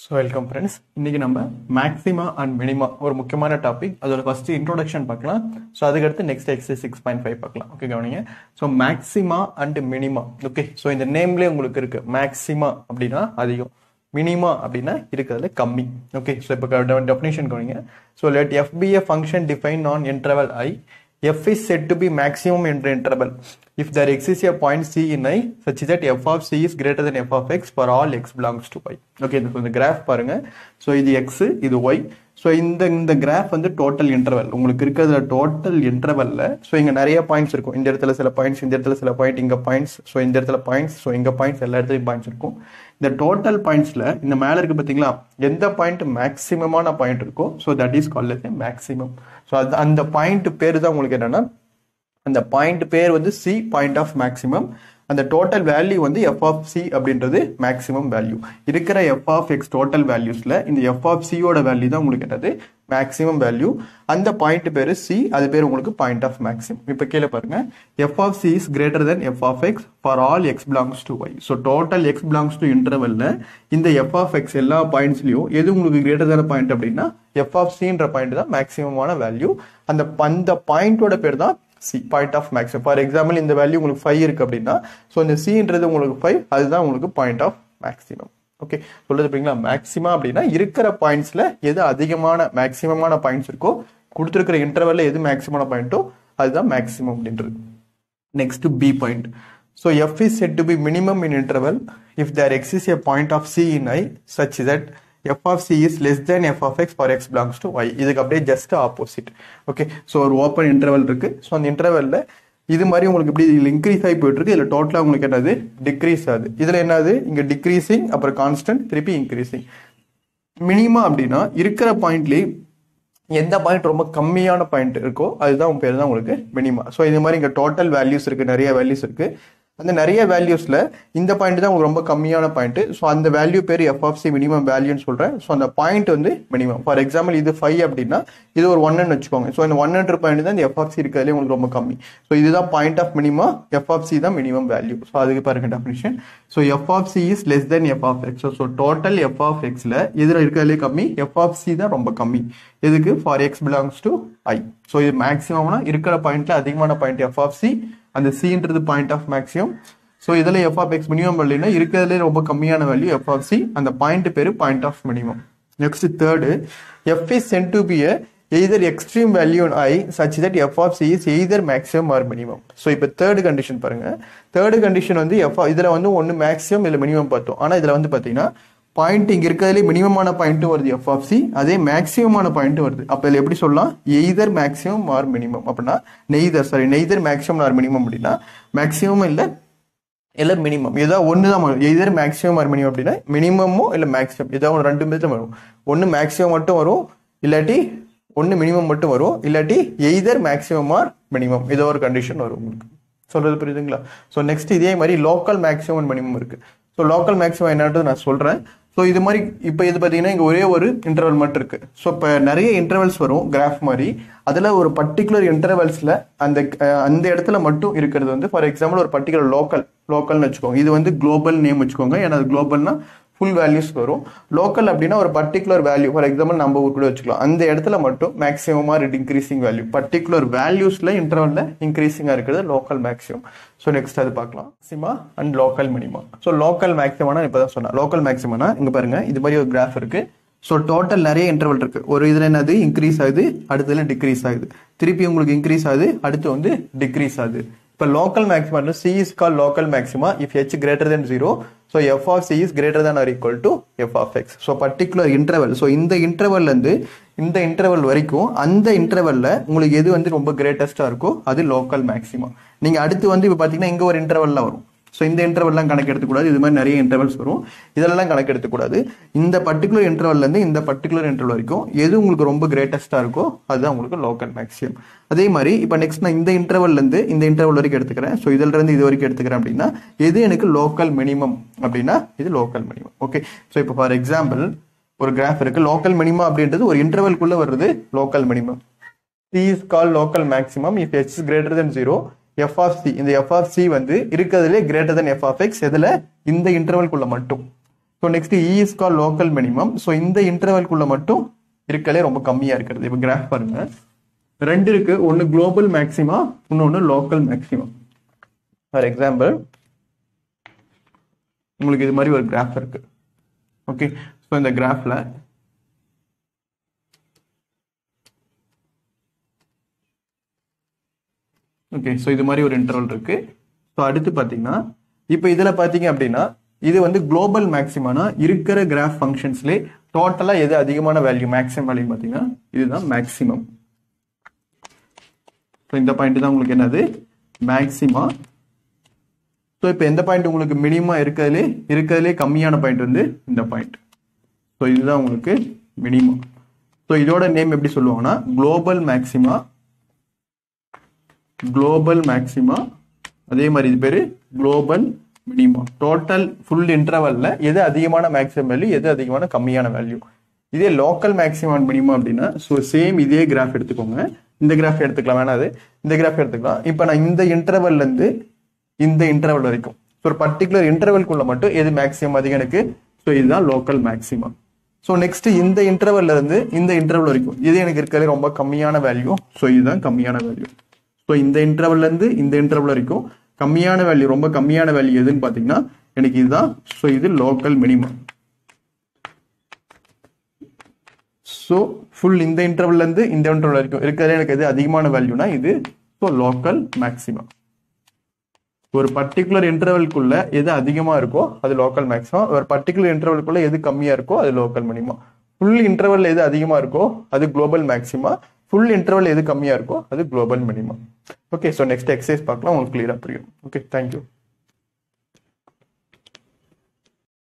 so welcome friends இன்னைக்கு நம்ம maxima and minima ஒரு முக்கியமான டாபிக் அதோட ஃபர்ஸ்ட் இன்ட்ரோடக்ஷன் பார்க்கலாம் ஸோ அதுக்கடுத்து next exercise six point five பார்க்கலாம் ஓகே கவனிங்க so maxima and minima okay so இந்த நேம்லேயே உங்களுக்கு இருக்கு மேக்ஸிமா அப்படின்னா அதிகம் மினிமா அப்படின்னா இருக்கிறதுல கம்மி ஓகே ஸோ இப்போ டெஃபினேஷன் கவனிங்க so let F be a function define on interval I f is said to be maximum in the interval if there exists a point c in i such that f of c is greater than f of x for all x belongs to y okay இந்த இந்த graph பாருங்க so இது x இது y so இந்த இந்த graph வந்து total interval உங்களுக்கு இருக்கிறதுல டோட்டல் இன்டர்வல்ல ஸோ இங்க நிறைய பாயிண்ட்ஸ் இருக்கும் இந்த இடத்துல சில பாயிண்ட்ஸ் இந்த இடத்துல சில பாயிண்ட் இங்க பாயிண்ட்ஸ் ஸோ இந்த இடத்துல பாயிண்ட்ஸ் ஸோ இங்க பாயிண்ட்ஸ் எல்லா இடத்துலையும் பாயிண்ட்ஸ் இருக்கும் இந்த டோட்டல் பாயிண்ட்ஸ்ல இந்த மேல இருக்கு பாத்தீங்களா எந்த பாயிண்ட் மேக்சிமமான பாயிண்ட் இருக்கோ so that is call maximum so அது அந்த பாயிண்ட் பேர் தான் உங்களுக்கு என்னன்னா அந்த பாயிண்ட் பேர் வந்து சி பாயிண்ட் ஆஃப் மேக்ஸிமம் அந்த டோட்டல் வேல்யூ வந்து எஃப் ஆஃப் சி அப்படின்றது மேக்ஸிமம் வேல்யூ இருக்கிற எஃப் ஆஃப் எக்ஸ் டோட்டல் வேல்யூஸ்ல இந்த எஃப் ஆஃப் சியோட வேல்யூ தான் உங்களுக்கு என்னது மேக்ஸிமம் வேல்யூ அந்த பாயிண்ட் பேர் சி அது பேர் உங்களுக்கு பாயிண்ட் ஆஃப் மேக்ஸிமம் இப்போ கீழே பாருங்க F of C is greater than F of X for all X belongs to Y so total X belongs to இன்டர்வல்ல இந்த எஃப் ஆஃப் எக்ஸ் எல்லா பாயிண்ட்ஸ்லயும் எது உங்களுக்கு கிரேட்டர் தான பாயிண்ட் அப்படின்னா எஃப் ஆஃப் சின்ற பாயிண்ட் தான் மேக்ஸிமமான வேல்யூ அந்த அந்த பாயிண்டோட பேர் தான் C point of maximum for example இந்த வேல்யூ உங்களுக்கு ஃபைவ் இருக்கு அப்படின்னா ஸோ இந்த சின்றது உங்களுக்கு ஃபைவ் அதுதான் உங்களுக்கு பாயிண்ட் ஆஃப் மேக்ஸிமம் ஓகே சொல்றது புரியுங்களா மேக்ஸிமம் அப்படின்னா இருக்கிற பாயிண்ட்ஸ்ல எது அதிகமான மேக்ஸிமமான பாயிண்ட்ஸ் இருக்கோ கொடுத்துருக்கிற இன்டர்வல்ல எது மேக்ஸிமமான பாயிண்ட்டோ அதுதான் மேக்ஸிமம் அப்படின்றது next B point so F is said to be minimum in interval if there exists a point of C in I such that F of C is less than F of X for X belongs to Y இதுக்கு அப்படியே just opposite okay so ஒரு open interval இருக்கு so அந்த இன்டர்வல்ல இது மாதிரி உங்களுக்கு இப்படி இதில் இன்க்ரீஸ் ஆகி போயிட்டு இருக்கு இதில் டோட்டலாக உங்களுக்கு என்னது டிக்ரீஸ் ஆகுது இதில் என்னது இங்கே டிக்ரீசிங் அப்புறம் கான்ஸ்டன்ட் திருப்பி இன்க்ரீசிங் மினிமம் அப்படின்னா இருக்கிற பாயிண்ட்லேயே எந்த பாயிண்ட் ரொம்ப கம்மியான பாயிண்ட் இருக்கோ அதுதான் உங்க பேர் தான் உங்களுக்கு மினிமா ஸோ இது மாதிரி இங்கே டோட்டல் வேல்யூஸ் இருக்கு நிறைய வேல்யூஸ் இருக்கு அந்த நிறைய வேல்யூஸ்ல இந்த பாயிண்ட் தான் உங்களுக்கு ரொம்ப கம்மியான பாயிண்ட் ஸோ அந்த வேல்யூ பேர் எஃப் ஆஃப் சி மினிமம் வேல்யூன்னு சொல்றேன் ஸோ அந்த பாயிண்ட் வந்து மினிமம் ஃபார் எக்ஸாம்பிள் இது ஃபைவ் அப்படின்னா இது ஒரு ஒன்னு வச்சுக்கோங்க ஸோ இந்த ஒன் ஹண்ட்ரட் பாயிண்ட் தான் இந்த எஃப் ஆஃப் சி இருக்கிறதுலே உங்களுக்கு ரொம்ப கம்மி ஸோ இதுதான் point of minimum F of C தான் மினிமம் வேல்யூ ஸோ அதுக்கு பாருங்க definition so F of C is less than F of X so total F of எக்ஸ்ல இதில் இருக்கிறதுலே கம்மி எஃப் ஆஃப் சி தான் ரொம்ப கம்மி எதுக்கு for X belongs to I so இது மேக்ஸிமம்னா இருக்கிற பாயிண்ட்ல அதிகமான பாயிண்ட் எஃப் ஆஃப் சி அந்த சின்றது பாயிண்ட் ஆஃப் மேக்ஸிமம் ஸோ இதில் எஃப் ஆஃப் எக்ஸ் மினிமம் வேல்யூனா இருக்கிறதுலே ரொம்ப கம்மியான வேல்யூ எஃப் ஆஃப் சி அந்த பாயிண்ட் பேரு point of minimum next third F is said to be either extreme value I such that F of C is either maximum or minimum so இப்போ third condition பாருங்க third condition வந்து F இதில் வந்து ஒன்று maximum இல்லை minimum பார்த்தோம் ஆனால் இதில் வந்து பார்த்தீங்கன்னா பாயிண்ட் இங்க இருக்கிறதுலே மினிமமான பாயிண்ட் வருது எஃப் ஆஃப் சி அதே மேக்ஸிமமான பாயிண்ட் வருது அப்ப இதுல எப்படி சொல்லலாம் எய்தர் மேக்ஸிமம் ஆர் மினிமம் அப்படின்னா neither sorry neither maximum or minimum அப்படின்னா மேக்ஸிமம் இல்ல இல்ல மினிமம் ஏதாவது ஒன்று தான் வரும் எய்தர் மேக்ஸிமம் ஆர் மினிமம் அப்படின்னா மினிமமோ இல்லை மேக்ஸிமம் ஏதாவது ஒரு ரெண்டு விதத்துல வரும் ஒன்று மேக்ஸிமம் மட்டும் வரும் இல்லாட்டி ஒன்று மினிமம் மட்டும் வரும் இல்லாட்டி எய்தர் மேக்ஸிமம் ஆர் மினிமம் ஏதோ ஒரு கண்டிஷன் வரும் உங்களுக்கு சொல்றது புரியுதுங்களா ஸோ நெக்ஸ்ட் இதே மாதிரி லோக்கல் மேக்ஸிமம் மினிமம் இருக்கு ஸோ லோக்கல் மேக்ஸிமம் என்னன்றது நான் சொல்றேன் ஸோ இது மாதிரி இப்போ இது பார்த்தீங்கன்னா இங்கே ஒரே ஒரு இன்டர்வல் மட்டும் இருக்கு ஸோ இப்போ நிறைய இன்டர்வல்ஸ் வரும் கிராஃப் மாதிரி அதில் ஒரு பர்டிகுலர் இன்டர்வல்ஸில் அந்த அந்த இடத்துல மட்டும் இருக்கிறது வந்து ஃபார் எக்ஸாம்பிள் ஒரு பர்டிகுலர் லோக்கல் லோக்கல்னு வச்சுக்கோங்க இது வந்து குளோபல் நேம் வச்சுக்கோங்க ஏன்னா அது குளோபல்னா ஃபுல் வேல்யூஸ் வரும் லோக்கல் அப்படின்னா ஒரு பர்டிகுலர் வேல்யூ ஃபார் எக்ஸாம்பிள் நம்ம ஊர் கூட வச்சுக்கலாம் அந்த இடத்துல மட்டும் மேக்ஸிமமாக இன்க்ரீசிங் வேல்யூ பர்டிகுலர் வேல்யூஸ்ல இன்டர்வல்ல இன்க்ரீசிங்காக இருக்கிறது லோக்கல் மேக்ஸிமம் ஸோ நெக்ஸ்ட் அது பார்க்கலாம் maxima and local minima so local மேக்ஸிமம்னா இப்போ தான் சொன்னேன் லோக்கல் மேக்ஸிமம்னா இங்கே பாருங்க இது மாதிரி ஒரு கிராஃப் இருக்கு ஸோ டோட்டல் நிறைய இன்டர்வல் இருக்கு ஒரு இதில் என்னது இன்க்ரீஸ் ஆகுது அடுத்ததுல டிக்ரீஸ் ஆகுது திருப்பி உங்களுக்கு இன்க்ரீஸ் ஆகுது அடுத்து வந்து டிக்ரீஸ் ஆகுது இப்போ local maxima C is call local maxima if H greater than zero so F of C is greater than or equal to F of X so particular interval so இந்த இன்டர்வல்லேருந்து இந்த interval வரைக்கும் அந்த இன்டர்வல்ல உங்களுக்கு எது வந்து ரொம்ப கிரேட்டஸ்டா இருக்கோ அது லோக்கல் மேக்ஸிமம் நீங்க அடுத்து வந்து இப்போ பார்த்தீங்கன்னா இங்க ஒரு இன்டர்வல்ல வரும் ஸோ இந்த இன்டர்வல்லாம் கணக்கு எடுத்துக்கூடாது இது மாதிரி நிறைய இன்டர்வல்ஸ் வரும் இதெல்லாம் கணக்கு எடுத்துக்கூடாது இந்த பர்டிகுலர் இன்டர்வல்லேருந்து இந்த பர்டிகுலர் இன்டர்வல் வரைக்கும் எது உங்களுக்கு ரொம்ப கிரேட்டஸ்டா இருக்கோ அதுதான் உங்களுக்கு லோக்கல் மேக்ஸிமம் அதே மாதிரி இப்போ நெக்ஸ்ட் நான் இந்த இன்டர்வல்லேருந்து இந்த இன்டர்வல் வரைக்கும் எடுத்துக்கிறேன் ஸோ இதுல இருந்து இது வரைக்கும் எடுத்துக்கிறேன் அப்படின்னா எது எனக்கு லோக்கல் மினிமம் அப்படின்னா இது லோக்கல் மினிமம் ஓகே ஸோ இப்போ ஃபார் எக்ஸாம்பிள் ஒரு கிராஃப் இருக்கு லோக்கல் மினிமம் அப்படின்றது ஒரு இன்டர்வல்குள்ள வருது local minimum C is call local maximum if H is greater than zero F of C இந்த எஃப் ஆஃப் சி வந்து இருக்கிறதுலே greater than F of X எதுல இந்த இன்டர்வல்குள்ள மட்டும் so so next E is call local minimum so இந்த இன்டர்வல்குள்ள மட்டும் இருக்கலே ரொம்ப கம்மியா இருக்கிறது இப்போ கிராஃப் பாருங்க ரெண்டு இருக்கு ஒன்னு குளோபல் மேக்ஸிமா இன்னொன்னு லோக்கல் மேக்ஸிமம் ஃபார் எக்ஸாம்பிள் உங்களுக்கு இது மாதிரி ஒரு கிராஃப் இருக்கு ஓகே ஸோ இந்த கிராஃப்ல ஓகே ஸோ இது மாதிரி ஒரு இன்டர்வல் இருக்கு ஸோ அடுத்து பார்த்தீங்கன்னா இப்போ இதில் பார்த்தீங்க அப்படின்னா இது வந்து குளோபல் மேக்ஸிமானா இருக்கிற கிராஃப் ஃபங்க்ஷன்ஸ்லேயே டோட்டலாக எது அதிகமான வேல்யூ மேக்ஸிமம் வேல்யூ பார்த்தீங்கன்னா இதுதான் மேக்ஸிமம் ஸோ இந்த பாயிண்ட் தான் உங்களுக்கு என்னது மேக்ஸிமா ஸோ இப்போ எந்த பாயிண்ட் உங்களுக்கு மினிமம் இருக்கிறதுலே இருக்கிறதுலே கம்மியான பாயிண்ட் வந்து இந்த பாயிண்ட் ஸோ இதுதான் உங்களுக்கு மினிமம் ஸோ இதோட நேம் எப்படி சொல்லுவாங்கன்னா குளோபல் மேக்ஸிமா குளோபல் மேக்ஸிமா அதே மாதிரி இது பேரு குளோபல் மினிமா டோட்டல் ஃபுல் இன்டர்வல்ல எது அதிகமான மேக்ஸிமம் வேல்யூ எது அதிகமான கம்மியான வேல்யூ இதே லோக்கல் மேக்ஸிமம் மினிமா அப்படின்னா ஸோ சேம் இதே கிராஃப் எடுத்துக்கோங்க இந்த கிராஃப் எடுத்துக்கலாம் வேணாம் அது இந்த கிராஃப் எடுத்துக்கலாம் இப்போ நான் இந்த இன்டர்வல்ல இருந்து இந்த இன்டர்வல் வரைக்கும் ஸோ ஒரு பர்டிகுலர் இன்டர்வல்குள்ள மட்டும் எது மேக்ஸிமம் அதிகம் எனக்கு ஸோ இதுதான் லோக்கல் மேக்ஸிமம் ஸோ நெக்ஸ்ட் இந்த இன்டர்வல்ல இருந்து இந்த இன்டர்வல் வரைக்கும் இது எனக்கு இருக்கிறது ரொம்ப கம்மியான வேல்யூ ஸோ இதுதான் கம்மியான வேல்யூ ஸோ இந்த இன்டர்வல்ல இருந்து இந்த இன்டர்வல் வரைக்கும் கம்மியான வேல்யூ ரொம்ப கம்மியான வேல்யூ எதுன்னு பார்த்தீங்கன்னா எனக்கு இதுதான் ஸோ இது லோக்கல் மினிமம் ஸோ ஃபுல் இந்த இன்டர்வல்ல இருந்து இந்த இன்டர்வல் வரைக்கும் இருக்கிறதுல எனக்கு எது அதிகமான வேல்யூனா இது ஸோ லோக்கல் மேக்ஸிமம் ஒரு பர்டிகுலர் இன்டர்வல்குள்ள எது அதிகமா இருக்கோ அது லோக்கல் மேக்ஸிமம் ஒரு பர்டிகுலர் இன்டர்வல்குள்ள எது கம்மியா இருக்கோ அது லோக்கல் மினிமம் ஃபுல் இன்டர்வல் எது அதிகமா இருக்கோ அது குளோபல் மேக்ஸிமா ஃபுல் இன்டர்வல் எது கம்மியா இருக்கோ அது global minimum okay so next exercise பார்க்கலாம் உங்களுக்கு கிளியரா புரியும் ஓகே தேங்க்யூ